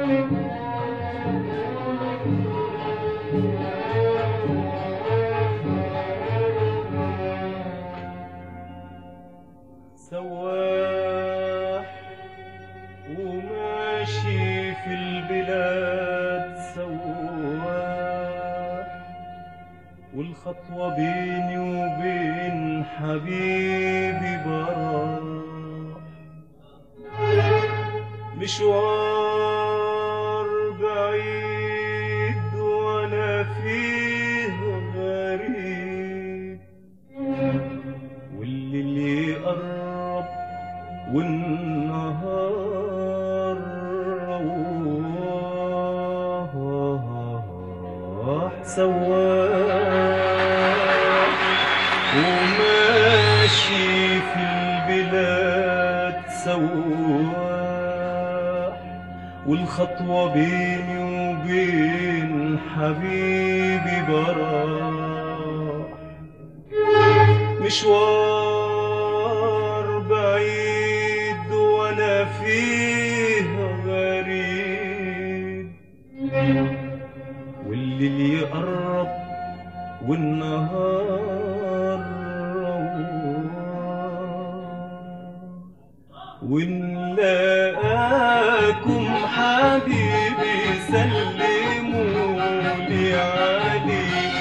سواح وماشي في البلاد سواح والخطوة بيني وبين حبيبي براح مشوار بعيد وانا فيه غريب والليل يقرب والنهار رواح سواح وماشي في البلاد سواح والخطوة بيني وبين حبيبي براح مشوار بعيد وانا فيه غريب والليل يقرب والنهار رواح ونلاقاكم حبيبي سلموا لي عليه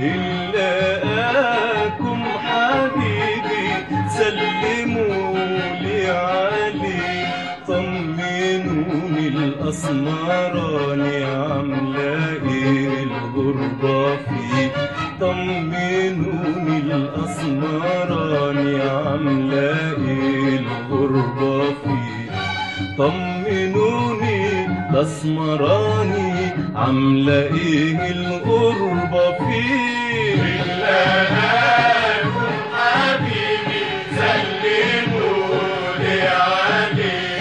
نلاقاكم حبيبي سلموا لي عليه طمنوني الأسمراني عاملة ايه الغربة فيه طمنوني الأسمراني عاملة ايه الغربة فيه طمنوني الأسمراني عاملة ايه الغربة فيه نلاقاكم حبيبي سلموا لي عليه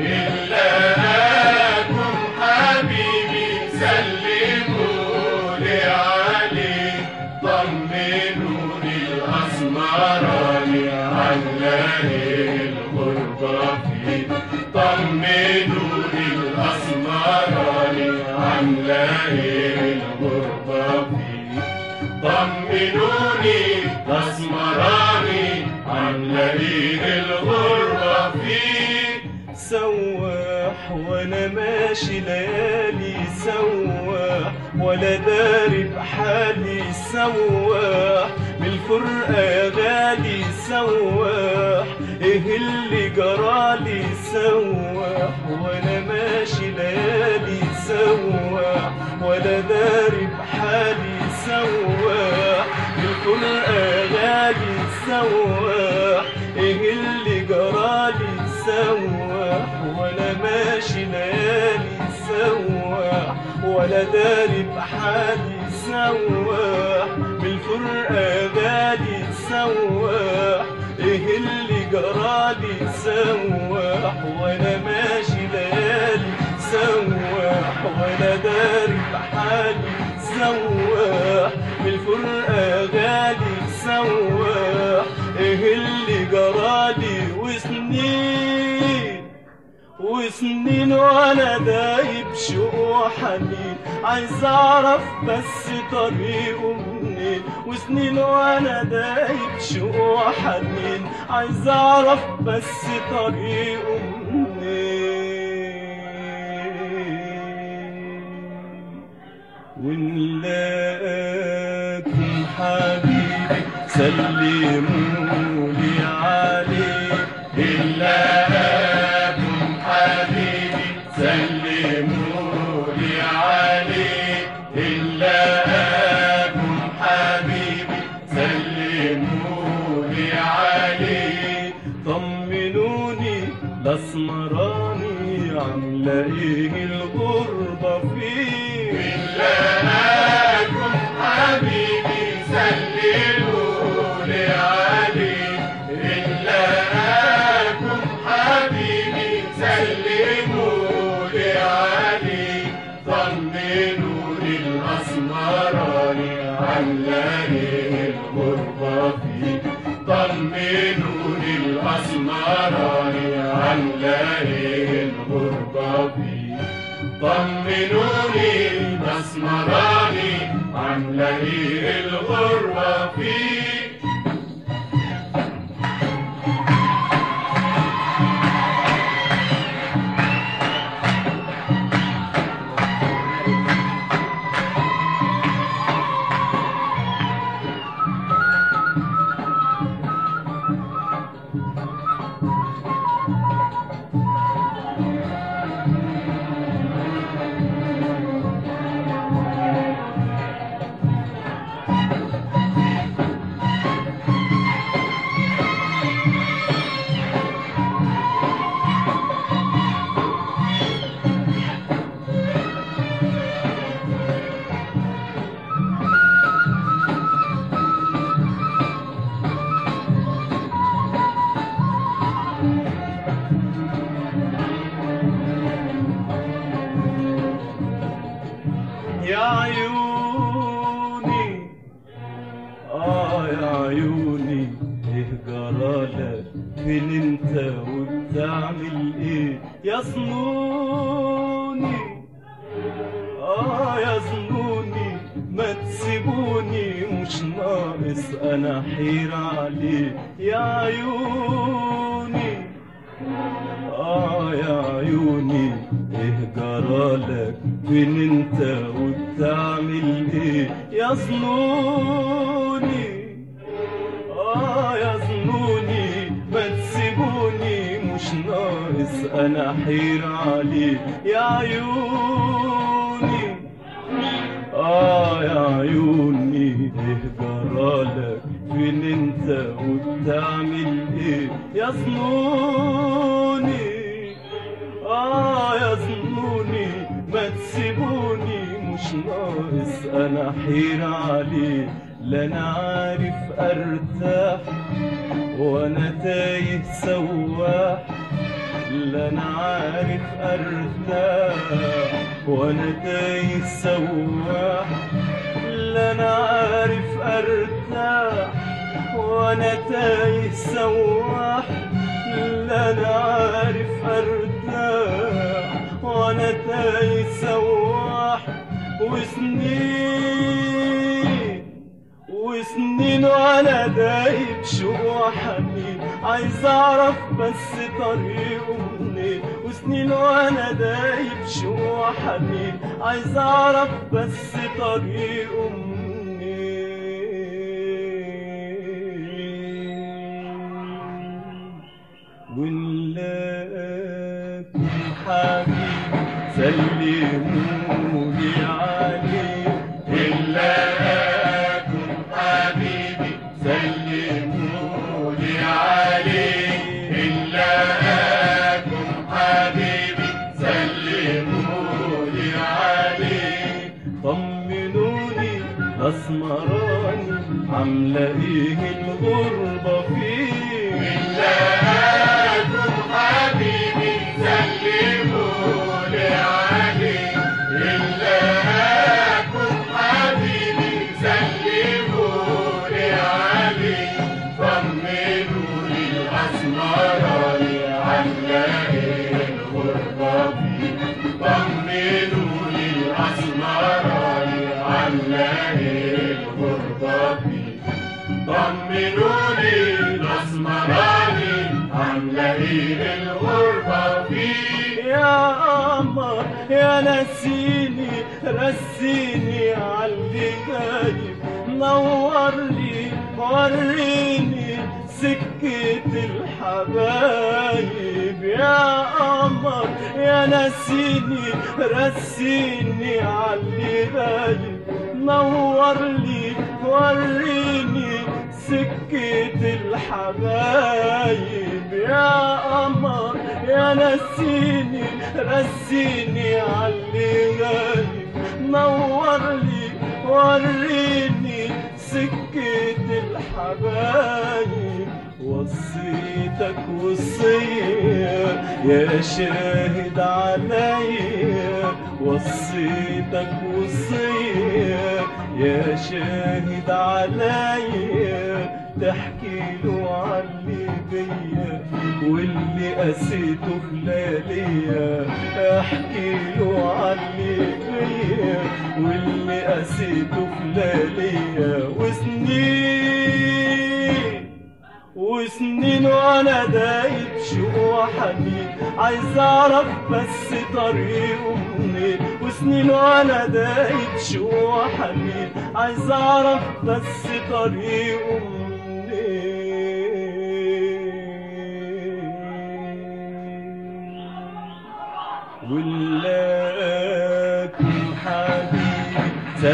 نلاقاكم حبيبي سلموا لي عليه طمنوني الأسمراني علاه الغربة فيه طمنوني الأسمراني علاه الغربة فيه طمنوني الأسمراني علاه الغربة فيه سواح وانا ماشي ليالي سواح ولا داري بحالي سواح بالفرقة يا غالي سواح ايه اللي جرالي سواح وانا ماشي ليالي سواح ولا داري بحالي سواح بالفرقة يا غالي سواح ايه اللي جرالي سواح وانا ماشي ليالي سواح ولا داري بحالي سواح بالفرقة غالي سواح ايه اللي جرالي سواح وانا ماشي ليالي سواح ولا داري بحالي سواح بالفرقة غالي سواح ايه اللي جرالي وسنين وسنين وانا دايب شوق وحنين عايز اعرف بس طريقه منين وسنين وانا دايب شوق وحنين عايز اعرف بس طريقه منين ونلاقاكم حبيبي سلموا لي عليه نلاقاكم حبيبي سلموا لي عليه نلاقاكم حبيبي سلموا لي عليه طمنوني الاسمراني عامله ايه الغربه فيه نلاقاكم حبيبي سلموا لي عليه نلاقاكم حبيبي سلموا لي عليه طمنوني الأسمراني علاني الغربة فيه طمنوني الأسمراني علاني الغربة فيه طمنوني مسمراني عاملة ايه الغربة فيه يا عيوني آه يا عيوني إيه جرالك فين أنت وبتعمل إيه يا صنوني آه يا صنوني ما تسيبوني مش ناقص أنا حير عليه يا عيوني آه يا عيوني إيه جرالك فين أنت وبتعمل إيه يا صنوني آه يا ظنوني ما تسيبوني مش ناقص أنا حير عليه يا عيوني آه يا عيوني إيه جرالك فين أنت وبتعمل إيه يا ظنوني آه يا ظنوني ما تسيبوني مش ناقص أنا حير عليه لا أنا عارف أرتاح وأنا تايه سواح لا أنا عارف أرتاح وأنا تايه سواح لا أنا عارف أرتاح وأنا تايه سواح لا أنا عارف أرتاح وأنا تايه سواح وسنين وسنين وانا دايب شوق وحنين عايز اعرف بس طريقه منين وسنين وانا دايب شوق وحنين عايز اعرف بس طريقه منين ونلاقيكم حبيبي سلمولي عليه إلا أكن حبيبي سلمولي عليه إلا أكن حبيبي سلمولي عليه طمنوني اسمراني عامله ايه الغربه فيه إلا أكن حبيبي سلمولي عليه إلا أكن حبيبي سلمولي عليه طمنوني الأسمراني عاملة الغربة فيه طمنوني الأسمراني عاملة الغربة فيه طمنوني الأسمراني عاملة إيه الغربة فيه يا قمر يا نسيني رسيني عاللي غايب نور لي وريني سكة الحبايب يا قمر يا نسيني رسيني عاللي غايب نور لي وريني سكة الحبايب يا قمر يا نسيني رسيني عاللي غايب نور لي وريني سكة الحبايب وصيتك وصية يا شاهد عليا وصيتك وصية يا شاهد عليا تحكي له علي بيا واللي قسيته في لياليا احكي له عني بيا واللي قسيته في لياليا وسنين وسنين وانا دايب شوق وحنين عايز اعرف بس طريقه منين وسنين وانا دايب شوق وحنين عايز اعرف بس طريقه منين ولاكم حبيب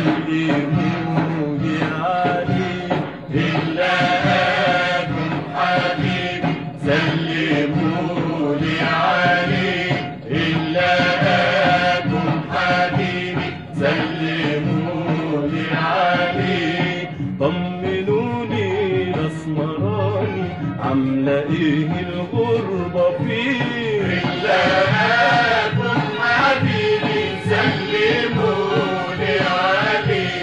سلموني عليه إلاكم حبيب سلموني عليه إلاكم حبيب سلموني عليه طمنوني الاسمراني عامله ايه الغربه فيه إلاكم حبيبي سلموني عليه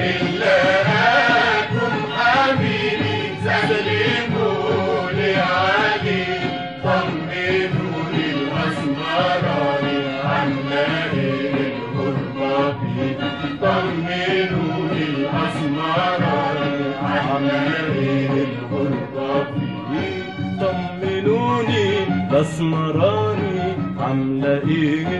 إلاكم حبيبي سلموني عليه طمنوني الأسمراني عاملة إيه الغربة فيه طمنوني الأسمراني عاملة إيه الغربة فيه طمنوني الاسمراني عامله ايه